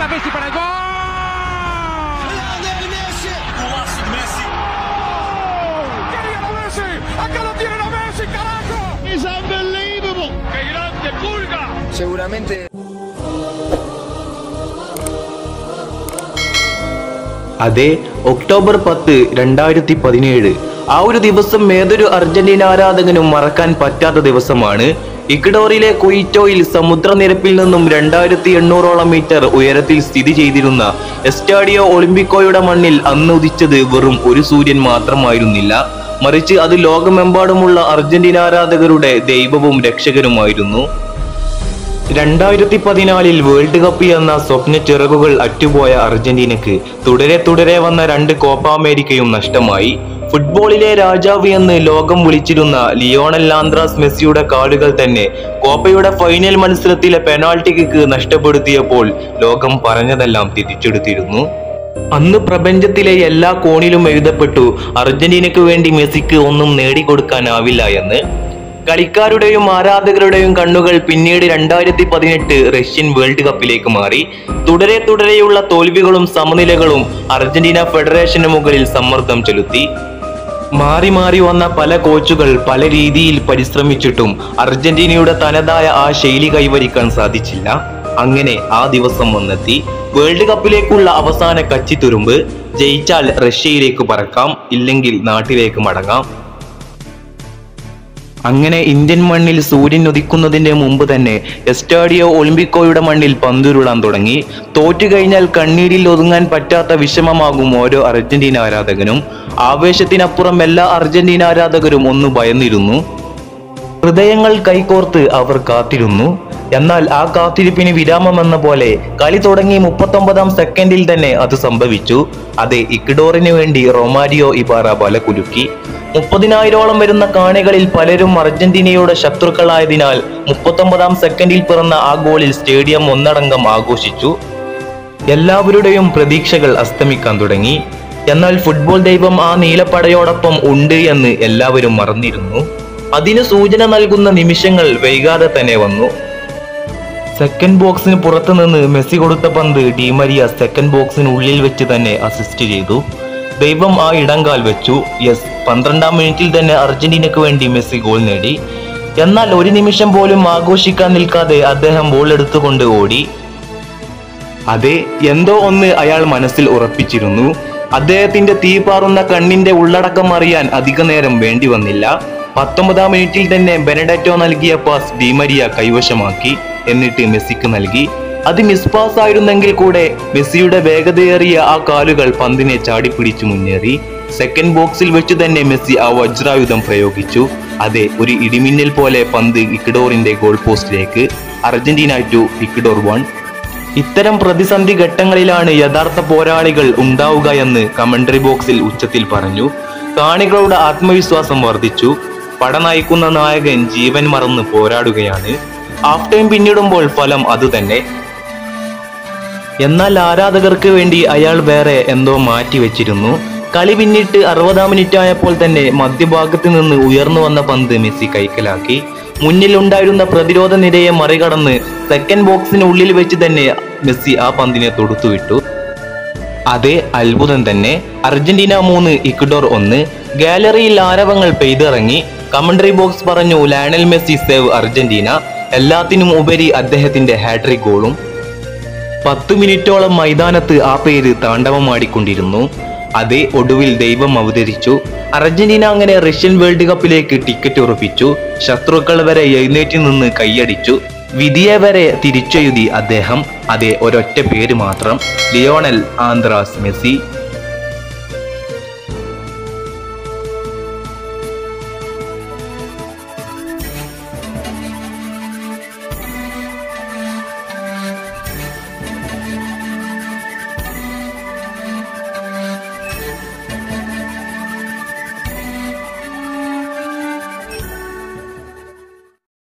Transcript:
va Messi para el gol. Lionel Messi. Golaço do Messi. ¡Quería a Messi! ¡Acá lo tienen a Messi, carajo! It's unbelievable. ¡Qué grande, Pulga! seguramente അതെ October പത്ത് രണ്ടായിരത്തി പതിനേഴ് ആ ഒരു ദിവസം ഏതൊരു Argentina ആരാധകനും മറക്കാൻ പറ്റാത്ത ദിവസമാണ് ഇക്വഡോറിലെ കുയിറ്റോയിൽ സമുദ്രനിരപ്പിൽ നിന്നും രണ്ടായിരത്തി എണ്ണൂറോളം മീറ്റർ ഉയരത്തിൽ സ്ഥിതി ചെയ്തിരുന്ന എസ്റ്റാഡിയോ ഒളിമ്പിക്കോയുടെ മണ്ണിൽ അന്ന് ഉദിച്ചത് വെറും ഒരു സൂര്യൻ മാത്രമായിരുന്നില്ല മറിച്ച് അത് ലോകമെമ്പാടുമുള്ള അർജന്റീന ആരാധകരുടെ ദൈവവും രക്ഷകനുമായിരുന്നു രണ്ടായിരത്തി പതിനാലിൽ വേൾഡ് കപ്പ് എന്ന സ്വപ്ന ചിറകുകൾ അറ്റുപോയ അർജന്റീനക്ക് തുടരെ തുടരെ വന്ന രണ്ട് കോപ്പ അമേരിക്കയും നഷ്ടമായി ഫുട്ബോളിലെ രാജാവ് എന്ന് ലോകം വിളിച്ചിരുന്ന ലിയോണൽ ലാന്ത്രാസ് മെസ്സിയുടെ കാലുകൾ തന്നെ കോപ്പയുടെ ഫൈനൽ മത്സരത്തിലെ പെനാൾട്ടി കിക്ക് നഷ്ടപ്പെടുത്തിയപ്പോൾ ലോകം പറഞ്ഞതെല്ലാം തിരിച്ചെടുത്തിരുന്നു അന്ന് പ്രപഞ്ചത്തിലെ എല്ലാ കോണിലും എഴുതപ്പെട്ടു അർജന്റീനയ്ക്ക് വേണ്ടി മെസ്സിക്ക് ഒന്നും നേടിക്കൊടുക്കാനാവില്ല എന്ന് കളിക്കാരുടെയും ആരാധകരുടെയും കണ്ണുകൾ പിന്നീട് രണ്ടായിരത്തി പതിനെട്ട് റഷ്യൻ വേൾഡ് കപ്പിലേക്ക് മാറി തുടരെ തുടരെയുള്ള തോൽവികളും സമനിലകളും അർജന്റീന ഫെഡറേഷന് മുകളിൽ സമ്മർദ്ദം ചെലുത്തി മാറി മാറി വന്ന പല കോച്ചുകൾ പല രീതിയിൽ പരിശ്രമിച്ചിട്ടും അർജന്റീനയുടെ തനതായ ആ ശൈലി കൈവരിക്കാൻ സാധിച്ചില്ല അങ്ങനെ ആ ദിവസം വന്നെത്തി വേൾഡ് കപ്പിലേക്കുള്ള അവസാന കച്ചിത്തുരുമ്പ് ജയിച്ചാൽ റഷ്യയിലേക്ക് പറക്കാം ഇല്ലെങ്കിൽ നാട്ടിലേക്ക് മടങ്ങാം അങ്ങനെ ഇന്ത്യൻ മണ്ണിൽ സൂര്യൻ ഉദിക്കുന്നതിന്റെ മുമ്പ് തന്നെ എസ്റ്റാഡിയോ ഒളിമ്പിക്കോയുടെ മണ്ണിൽ പന്തുരുളാൻ തുടങ്ങി തോറ്റു കഴിഞ്ഞാൽ കണ്ണീരിൽ ഒതുങ്ങാൻ പറ്റാത്ത വിഷമമാകും ഓരോ അർജന്റീന ആരാധകനും ആവേശത്തിനപ്പുറം എല്ലാ അർജന്റീന ആരാധകരും ഒന്ന് ഭയന്നിരുന്നു ഹൃദയങ്ങൾ കൈകോർത്ത് അവർ കാത്തിരുന്നു എന്നാൽ ആ കാത്തിരിപ്പിന് വിരാമമെന്ന പോലെ കളി തുടങ്ങി മുപ്പത്തൊമ്പതാം സെക്കൻഡിൽ തന്നെ അത് സംഭവിച്ചു അതെ ഇക്വഡോറിന് വേണ്ടി റൊമാരിയോ ഇബാറ ബല കുലുക്കി മുപ്പതിനായിരോളം വരുന്ന കാണികളിൽ പലരും അർജന്റീനയുടെ ശത്രുക്കളായതിനാൽ മുപ്പത്തൊമ്പതാം സെക്കൻഡിൽ പിറന്ന ആ ഗോളിൽ സ്റ്റേഡിയം ഒന്നടങ്കം ആഘോഷിച്ചു എല്ലാവരുടെയും പ്രതീക്ഷകൾ അസ്തമിക്കാൻ തുടങ്ങി എന്നാൽ ഫുട്ബോൾ ദൈവം ആ നീലപ്പടയോടൊപ്പം ഉണ്ട് എന്ന് എല്ലാവരും മറന്നിരുന്നു അതിന് സൂചന നൽകുന്ന നിമിഷങ്ങൾ വൈകാതെ തന്നെ വന്നു സെക്കൻഡ് ബോക്സിന് പുറത്തു നിന്ന് മെസ്സി കൊടുത്ത പന്ത് ഡിമരിയ സെക്കൻഡ് ബോക്സിന് ഉള്ളിൽ വെച്ച് തന്നെ അസിസ്റ്റ് ചെയ്തു ദൈവം ആ ഇടംകാൽ വെച്ചു യെസ് പന്ത്രണ്ടാം മിനിറ്റിൽ തന്നെ അർജന്റീനയ്ക്ക് വേണ്ടി മെസ്സി ഗോൾ നേടി എന്നാൽ ഒരു നിമിഷം പോലും ആഘോഷിക്കാൻ നിൽക്കാതെ അദ്ദേഹം ബോൾ എടുത്തുകൊണ്ട് ഓടി അതെ എന്തോ ഒന്ന് അയാൾ മനസ്സിൽ ഉറപ്പിച്ചിരുന്നു അദ്ദേഹത്തിന്റെ തീ പാറുന്ന കണ്ണിന്റെ ഉള്ളടക്കം അറിയാൻ അധിക നേരം വേണ്ടി വന്നില്ല പത്തൊമ്പതാം മിനിറ്റിൽ തന്നെ ബെനഡറ്റോ നൽകിയ പാസ് ഡിമരിയ കൈവശമാക്കി എന്നിട്ട് മെസ്സിക്ക് നൽകി അത് മിസ് പാസ് ആയിരുന്നെങ്കിൽ കൂടെ മെസ്സിയുടെ വേഗതയേറിയ ആ കാലുകൾ പന്തിനെ ചാടിപ്പിടിച്ചു മുന്നേറി സെക്കൻഡ് ബോക്സിൽ വെച്ച് തന്നെ മെസ്സി ആ വജ്രായുധം പ്രയോഗിച്ചു അതെ ഒരു ഇടിമിന്നൽ പോലെ പന്ത് ഇക്വഡോറിന്റെ ഗോൾ പോസ്റ്റിലേക്ക് അർജന്റീന ടു ഇക്വഡോർ വൺ ഇത്തരം പ്രതിസന്ധി ഘട്ടങ്ങളിലാണ് യഥാർത്ഥ പോരാളികൾ ഉണ്ടാവുക എന്ന് കമന്ററി ബോക്സിൽ ഉച്ചത്തിൽ പറഞ്ഞു കാണികളുടെ ആത്മവിശ്വാസം വർദ്ധിച്ചു പട നയിക്കുന്ന നായകൻ ജീവൻ മറന്ന് പോരാടുകയാണ് ഹാഫ് ടൈം പിന്നിടുമ്പോൾ ഫലം അതുതന്നെ എന്നാൽ ആരാധകർക്ക് വേണ്ടി അയാൾ വേറെ എന്തോ മാറ്റി വെച്ചിരുന്നു കളി പിന്നിട്ട് അറുപതാം മിനിറ്റ് ആയപ്പോൾ തന്നെ മധ്യഭാഗത്ത് നിന്ന് ഉയർന്നു വന്ന പന്ത് മെസ്സി കൈക്കലാക്കി മുന്നിലുണ്ടായിരുന്ന പ്രതിരോധ നിരയെ മറികടന്ന് സെക്കൻഡ് ബോക്സിന് ഉള്ളിൽ വെച്ച് തന്നെ മെസ്സി ആ പന്തിനെ തൊടുത്തുവിട്ടു അതേ അത്ഭുതം തന്നെ അർജന്റീന മൂന്ന് ഇക്വഡോർ ഒന്ന് ഗാലറിയിൽ ആരവങ്ങൾ പെയ്തിറങ്ങി കമന്ററി ബോക്സ് പറഞ്ഞു ലയണൽ മെസ്സി സേവ് അർജന്റീന എല്ലാത്തിനും ഉപരി അദ്ദേഹത്തിന്റെ ഹാട്രിക് ഗോളും പത്ത് മിനിറ്റോളം മൈതാനത്ത് ആ പേര് താണ്ഡവമാടിക്കൊണ്ടിരുന്നു അതേ ഒടുവിൽ ദൈവം അവതരിച്ചു അർജന്റീന അങ്ങനെ റഷ്യൻ വേൾഡ് കപ്പിലേക്ക് ടിക്കറ്റ് ഉറപ്പിച്ചു ശത്രുക്കൾ വരെ എഴുന്നേറ്റ് നിന്ന് കൈയടിച്ചു വിധിയെ വരെ തിരിച്ചെഴുതി അദ്ദേഹം അതെ ഒരൊറ്റ പേര് മാത്രം ലിയോണൽ ആന്ത്രാസ് മെസ്സി